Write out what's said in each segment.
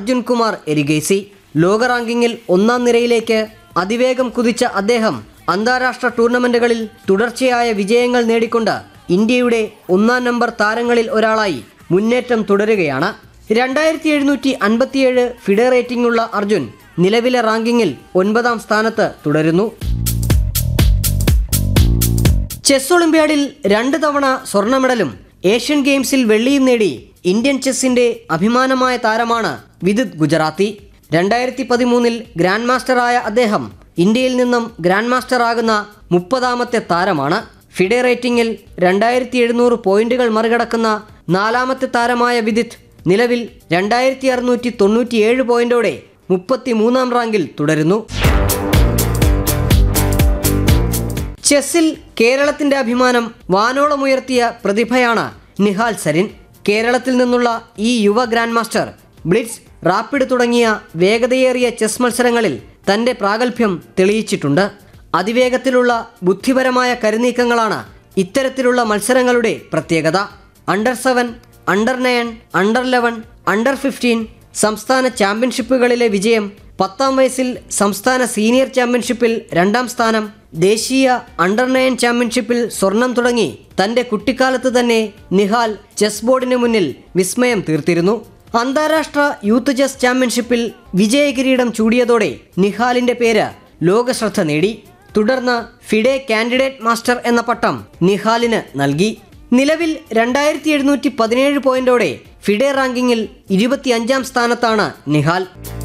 അർജുൻ കുമാർ എരിഗേസി ലോക റാങ്കിങ്ങിൽ ഒന്നാം നിരയിലേക്ക് അതിവേഗം കുതിച്ച അദ്ദേഹം അന്താരാഷ്ട്ര ടൂർണമെന്റുകളിൽ തുടർച്ചയായ വിജയങ്ങൾ നേടിക്കൊണ്ട് ഇന്ത്യയുടെ ഒന്നാം നമ്പർ താരങ്ങളിൽ ഒരാളായി മുന്നേറ്റം തുടരുകയാണ് രണ്ടായിരത്തി എഴുന്നൂറ്റി അൻപത്തിയേഴ് ഫിഡെ റേറ്റിംഗ് ഉള്ള അർജുൻ നിലവിലെ റാങ്കിങ്ങിൽ ഒൻപതാം സ്ഥാനത്ത് തുടരുന്നു ചെസ് ഒളിമ്പ്യാഡിൽ രണ്ട് തവണ സ്വർണ്ണ മെഡലും ഏഷ്യൻ ഗെയിംസിൽ വെള്ളിയും നേടി ഇന്ത്യൻ ചെസ്സിന്റെ അഭിമാനമായ താരമാണ് വിദിത് ഗുജറാത്തി രണ്ടായിരത്തി പതിമൂന്നിൽ ഗ്രാൻഡ് മാസ്റ്ററായ അദ്ദേഹം ഇന്ത്യയിൽ നിന്നും ഗ്രാൻഡ് മാസ്റ്റർ ആകുന്ന മുപ്പതാമത്തെ താരമാണ് ഫിഡെ റേറ്റിംഗിൽ രണ്ടായിരത്തി എഴുന്നൂറ് പോയിന്റുകൾ മറികടക്കുന്ന നാലാമത്തെ താരമായ വിദിത് നിലവിൽ രണ്ടായിരത്തി അറുന്നൂറ്റി തൊണ്ണൂറ്റിയേഴ് പോയിന്റോടെ മുപ്പത്തി മൂന്നാം റാങ്കിൽ തുടരുന്നു ചെസ്സിൽ കേരളത്തിന്റെ അഭിമാനം വാനോളമുയർത്തിയ പ്രതിഭയാണ് നിഹാൽ സരിൻ കേരളത്തിൽ നിന്നുള്ള ഈ യുവ ഗ്രാൻഡ് മാസ്റ്റർ ബ്ലിറ്റ്സ് റാപ്പിഡ് തുടങ്ങിയ വേഗതയേറിയ ചെസ് മത്സരങ്ങളിൽ തന്റെ പ്രാഗൽഭ്യം തെളിയിച്ചിട്ടുണ്ട് അതിവേഗത്തിലുള്ള ബുദ്ധിപരമായ കരുനീക്കങ്ങളാണ് ഇത്തരത്തിലുള്ള മത്സരങ്ങളുടെ പ്രത്യേകത under seven under nine under eleven under fifteen സംസ്ഥാന ചാമ്പ്യൻഷിപ്പുകളിലെ വിജയം പത്താം വയസ്സിൽ സംസ്ഥാന സീനിയർ ചാമ്പ്യൻഷിപ്പിൽ രണ്ടാം സ്ഥാനം ദേശീയ അണ്ടർ നയൻ ചാമ്പ്യൻഷിപ്പിൽ സ്വർണം തുടങ്ങി തന്റെ കുട്ടിക്കാലത്ത് തന്നെ നിഹാൽ ചെസ് ബോർഡിന് മുന്നിൽ വിസ്മയം തീർത്തിരുന്നു അന്താരാഷ്ട്ര യൂത്ത് ചെസ് ചാമ്പ്യൻഷിപ്പിൽ വിജയകിരീടം ചൂടിയതോടെ നിഹാലിന്റെ പേര് ലോകശ്രദ്ധ നേടി തുടർന്ന് ഫിഡെ കാൻഡിഡേറ്റ് മാസ്റ്റർ എന്ന പട്ടം നിഹാലിന് നൽകി നിലവിൽ രണ്ടായിരത്തി എഴുന്നൂറ്റി പതിനേഴ് പോയിന്റോടെ ഫിഡെ റാങ്കിങ്ങിൽ ഇരുപത്തിയഞ്ചാം സ്ഥാനത്താണ് നിഹാൽ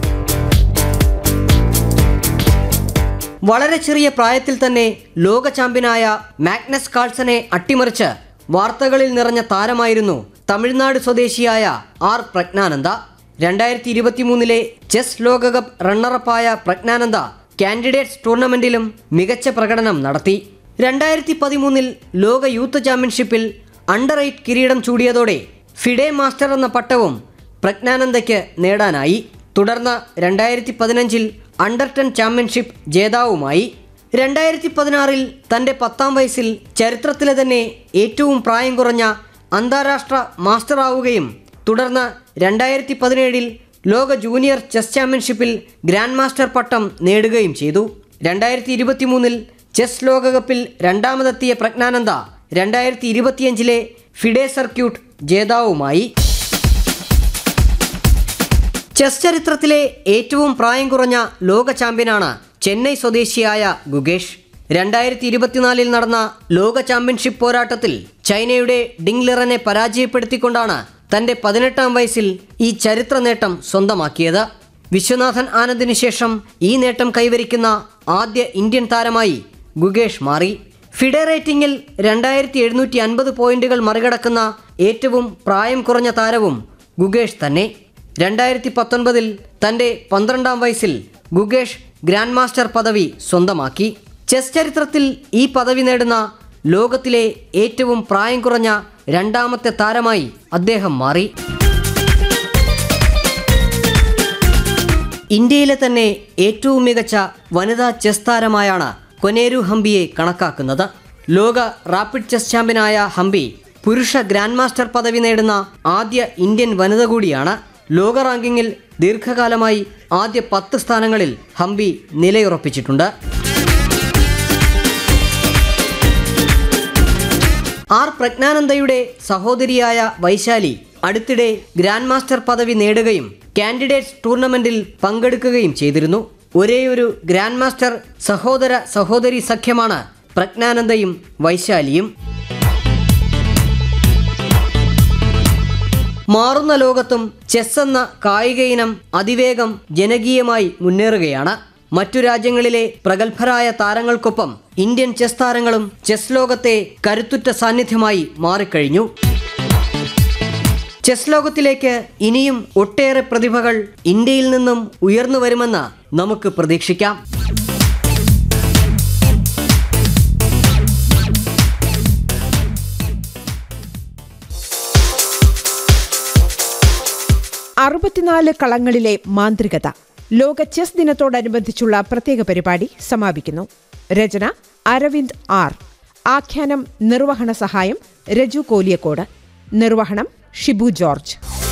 വളരെ ചെറിയ പ്രായത്തിൽ തന്നെ ലോക ചാമ്പ്യനായ മാഗ്നസ് കാൾസനെ അട്ടിമറിച്ച് വാർത്തകളിൽ നിറഞ്ഞ താരമായിരുന്നു തമിഴ്നാട് സ്വദേശിയായ ആർ പ്രജ്ഞാനന്ദ രണ്ടായിരത്തി ഇരുപത്തിമൂന്നിലെ ചെസ് ലോകകപ്പ് റണ്ണറപ്പായ പ്രജ്ഞാനന്ദ കാൻഡിഡേറ്റ്സ് ടൂർണമെന്റിലും മികച്ച പ്രകടനം നടത്തി രണ്ടായിരത്തി പതിമൂന്നിൽ ലോക യൂത്ത് ചാമ്പ്യൻഷിപ്പിൽ അണ്ടർ എയ്റ്റ് കിരീടം ചൂടിയതോടെ ഫിഡെ മാസ്റ്റർ എന്ന പട്ടവും പ്രജ്ഞാനന്ദയ്ക്ക് നേടാനായി തുടർന്ന് രണ്ടായിരത്തി പതിനഞ്ചിൽ അണ്ടർ ടെൻ ചാമ്പ്യൻഷിപ്പ് ജേതാവുമായി രണ്ടായിരത്തി പതിനാറിൽ തൻ്റെ പത്താം വയസ്സിൽ ചരിത്രത്തിലെ തന്നെ ഏറ്റവും പ്രായം കുറഞ്ഞ അന്താരാഷ്ട്ര മാസ്റ്റർ ആവുകയും തുടർന്ന് രണ്ടായിരത്തി പതിനേഴിൽ ലോക ജൂനിയർ ചെസ് ചാമ്പ്യൻഷിപ്പിൽ ഗ്രാൻഡ് മാസ്റ്റർ പട്ടം നേടുകയും ചെയ്തു രണ്ടായിരത്തി ഇരുപത്തി മൂന്നിൽ ചെസ് ലോകകപ്പിൽ രണ്ടാമതെത്തിയ പ്രജ്ഞാനന്ദ രണ്ടായിരത്തി ഇരുപത്തിയഞ്ചിലെ ഫിഡെ സർക്യൂട്ട് ജേതാവുമായി ചെസ് ചരിത്രത്തിലെ ഏറ്റവും പ്രായം കുറഞ്ഞ ലോക ചാമ്പ്യനാണ് ചെന്നൈ സ്വദേശിയായ ഗുഗേഷ് രണ്ടായിരത്തി ഇരുപത്തിനാലിൽ നടന്ന ലോക ചാമ്പ്യൻഷിപ്പ് പോരാട്ടത്തിൽ ചൈനയുടെ ഡിങ് ലിറനെ പരാജയപ്പെടുത്തിക്കൊണ്ടാണ് തന്റെ പതിനെട്ടാം വയസ്സിൽ ഈ ചരിത്ര നേട്ടം സ്വന്തമാക്കിയത് വിശ്വനാഥൻ ആനന്ദിന് ശേഷം ഈ നേട്ടം കൈവരിക്കുന്ന ആദ്യ ഇന്ത്യൻ താരമായി ഗുഗേഷ് മാറി ഫിഡെ റേറ്റിംഗിൽ രണ്ടായിരത്തി എഴുന്നൂറ്റി അൻപത് പോയിന്റുകൾ മറികടക്കുന്ന ഏറ്റവും പ്രായം കുറഞ്ഞ താരവും ഗുഗേഷ് തന്നെ രണ്ടായിരത്തി പത്തൊൻപതിൽ തൻ്റെ പന്ത്രണ്ടാം വയസ്സിൽ ഗുഗേഷ് ഗ്രാൻഡ് മാസ്റ്റർ പദവി സ്വന്തമാക്കി ചെസ് ചരിത്രത്തിൽ ഈ പദവി നേടുന്ന ലോകത്തിലെ ഏറ്റവും പ്രായം കുറഞ്ഞ രണ്ടാമത്തെ താരമായി അദ്ദേഹം മാറി ഇന്ത്യയിലെ തന്നെ ഏറ്റവും മികച്ച വനിതാ ചെസ് താരമായാണ് കൊനേരു ഹംപിയെ കണക്കാക്കുന്നത് ലോക റാപ്പിഡ് ചെസ് ചാമ്പ്യനായ ഹംപി പുരുഷ ഗ്രാൻഡ് മാസ്റ്റർ പദവി നേടുന്ന ആദ്യ ഇന്ത്യൻ വനിത കൂടിയാണ് ലോക റാങ്കിങ്ങിൽ ദീർഘകാലമായി ആദ്യ പത്ത് സ്ഥാനങ്ങളിൽ ഹംപി നിലയുറപ്പിച്ചിട്ടുണ്ട് ആർ പ്രജ്ഞാനന്ദയുടെ സഹോദരിയായ വൈശാലി അടുത്തിടെ ഗ്രാൻഡ് മാസ്റ്റർ പദവി നേടുകയും കാൻഡിഡേറ്റ്സ് ടൂർണമെന്റിൽ പങ്കെടുക്കുകയും ചെയ്തിരുന്നു ഒരേയൊരു ഗ്രാൻഡ് മാസ്റ്റർ സഹോദര സഹോദരി സഖ്യമാണ് പ്രജ്ഞാനന്ദയും വൈശാലിയും മാറുന്ന ലോകത്തും ചെസ് എന്ന കായിക ഇനം അതിവേഗം ജനകീയമായി മുന്നേറുകയാണ് മറ്റു രാജ്യങ്ങളിലെ പ്രഗത്ഭരായ താരങ്ങൾക്കൊപ്പം ഇന്ത്യൻ ചെസ് താരങ്ങളും ചെസ് ലോകത്തെ കരുത്തുറ്റ സാന്നിധ്യമായി മാറിക്കഴിഞ്ഞു ചെസ് ലോകത്തിലേക്ക് ഇനിയും ഒട്ടേറെ പ്രതിഭകൾ ഇന്ത്യയിൽ നിന്നും ഉയർന്നു വരുമെന്ന് നമുക്ക് പ്രതീക്ഷിക്കാം അറുപത്തിനാല് കളങ്ങളിലെ മാന്ത്രികത ലോക ചെസ് ദിനത്തോടനുബന്ധിച്ചുള്ള പ്രത്യേക പരിപാടി സമാപിക്കുന്നു രചന അരവിന്ദ് ആർ ആഖ്യാനം നിർവഹണ സഹായം രജു കോലിയക്കോട് നിർവഹണം ഷിബു ജോർജ്